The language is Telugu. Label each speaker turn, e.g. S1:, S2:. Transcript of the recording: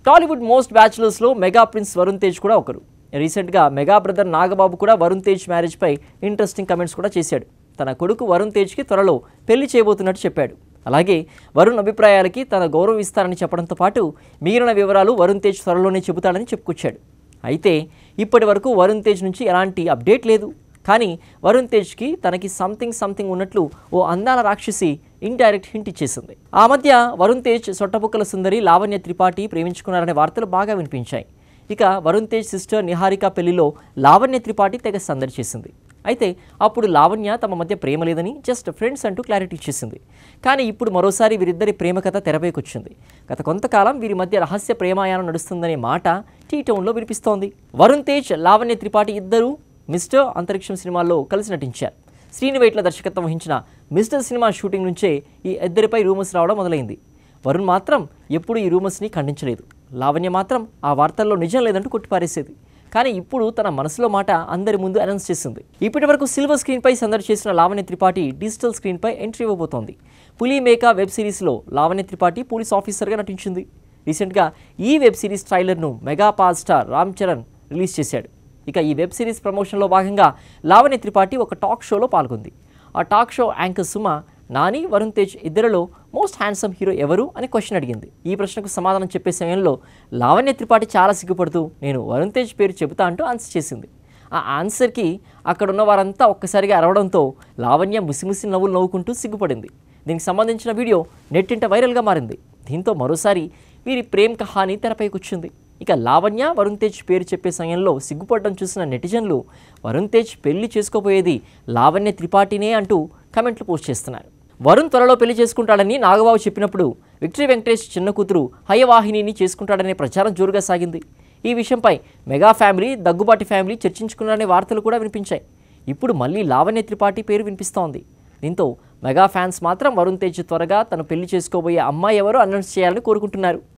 S1: టాలీవుడ్ మోస్ట్ బ్యాచులర్స్లో మెగా ప్రిన్స్ వరుణ్ తేజ్ కూడా ఒకరు రీసెంట్గా మెగా బ్రదర్ నాగబాబు కూడా వరుణ్ తేజ్ మ్యారేజ్పై ఇంట్రెస్టింగ్ కమెంట్స్ కూడా చేశాడు తన కొడుకు వరుణ్ తేజ్కి త్వరలో పెళ్లి చేయబోతున్నట్టు చెప్పాడు అలాగే వరుణ్ అభిప్రాయాలకి తన గౌరవం ఇస్తారని చెప్పడంతో పాటు మిగిలిన వివరాలు వరుణ్ తేజ్ త్వరలోనే చెబుతాడని చెప్పుకొచ్చాడు అయితే ఇప్పటి వరకు వరుణ్ తేజ్ నుంచి ఎలాంటి అప్డేట్ లేదు కానీ వరుణ్ తేజ్కి తనకి సంథింగ్ సంథింగ్ ఉన్నట్లు ఓ అందాల రాక్షసి ఇండైరెక్ట్ హింట్ ఇచ్చేసింది ఆ మధ్య వరుణ్ తేజ్ సొట్టబుక్కల సుందరి లావణ్య త్రిపాఠి ప్రేమించుకున్నారనే వార్తలు బాగా వినిపించాయి ఇక వరుణ్ తేజ్ సిస్టర్ నిహారిక పెళ్లిలో లావణ్య త్రిపాఠి తెగ సందడి చేసింది అయితే అప్పుడు లావణ్య తమ మధ్య ప్రేమ లేదని జస్ట్ ఫ్రెండ్స్ అంటూ క్లారిటీ ఇచ్చేసింది కానీ ఇప్పుడు మరోసారి వీరిద్దరి ప్రేమ కథ తెరపైకొచ్చింది గత కొంతకాలం వీరి మధ్య రహస్య ప్రేమాయాణం నడుస్తుందనే మాట టీ టౌన్లో వినిపిస్తోంది వరుణ్ తేజ్ లావణ్య త్రిపాఠి ఇద్దరూ మిస్టర్ అంతరిక్షం సినిమాల్లో కలిసి నటించారు శ్రీనివైట్ల దర్శకత్వం వహించిన మిస్టర్ సినిమా షూటింగ్ నుంచే ఈ ఇద్దరిపై రూమర్స్ రావడం మొదలైంది వరుణ్ మాత్రం ఎప్పుడు ఈ రూమర్స్ని ఖండించలేదు లావణ్య మాత్రం ఆ వార్తల్లో నిజం లేదంటూ కొట్టిపారేసేది కానీ ఇప్పుడు తన మనసులో మాట అందరి ముందు అనౌన్స్ చేసింది ఇప్పటి వరకు సిల్వర్ స్క్రీన్పై సందడి చేసిన లావణ్య త్రిపాఠి డిజిటల్ స్క్రీన్పై ఎంట్రీ ఇవ్వబోతోంది పులి మేకా వెబ్ సిరీస్లో లావణ్య త్రిపాఠి పోలీస్ ఆఫీసర్గా నటించింది రీసెంట్గా ఈ వెబ్ సిరీస్ ట్రైలర్ను mega power star Ram Charan release చేశాడు ఇక ఈ వెబ్ సిరీస్ ప్రమోషన్లో భాగంగా లావణ్య త్రిపాఠి ఒక టాక్ షోలో పాల్గొంది ఆ talk show anchor Suma Nani Varun Tej ఇద్దరిలో మోస్ట్ హ్యాండ్సమ్ హీరో ఎవరు అని క్వశ్చన్ అడిగింది ఈ ప్రశ్నకు సమాధానం చెప్పే సమయంలో లావణ్య త్రిపాఠి చాలా సిగ్గుపడుతూ నేను వరుణ్ తేజ్ పేరు చెబుతా అంటూ ఆన్సర్ చేసింది ఆ ఆన్సర్కి అక్కడ ఉన్న వారంతా ఒక్కసారిగా అరవడంతో లావణ్య ముసిముసి నవ్వులు నవ్వుకుంటూ సిగ్గుపడింది దీనికి సంబంధించిన వీడియో నెట్టింట వైరల్గా మారింది దీంతో మరోసారి వీరి ప్రేమ్ కహాని తెరపైకి వచ్చింది ఇక లావణ్య వరుణ్ తేజ్ పేరు చెప్పే సమయంలో సిగ్గుపడడం చూసిన నెటిజన్లు వరుణ్ తేజ్ పెళ్లి చేసుకోపోయేది లావణ్య త్రిపాఠినే అంటూ కమెంట్లు పోస్ట్ చేస్తున్నారు వరుణ్ త్వరలో పెళ్లి చేసుకుంటాడని నాగబాబు చెప్పినప్పుడు విక్టరీ వెంకటేష్ చిన్న కూతురు హయవాహినిని చేసుకుంటాడనే ప్రచారం జోరుగా సాగింది ఈ విషయంపై మెగా ఫ్యామిలీ దగ్గుబాటి ఫ్యామిలీ చర్చించుకున్నారనే వార్తలు కూడా వినిపించాయి ఇప్పుడు మళ్ళీ లావణ్య త్రిపాఠి పేరు వినిపిస్తోంది దీంతో మెగా ఫ్యాన్స్ మాత్రం వరుణ్ తేజ్ త్వరగా తను పెళ్లి చేసుకోబోయే అమ్మాయి ఎవరో అనౌన్స్ చేయాలని కోరుకుంటున్నారు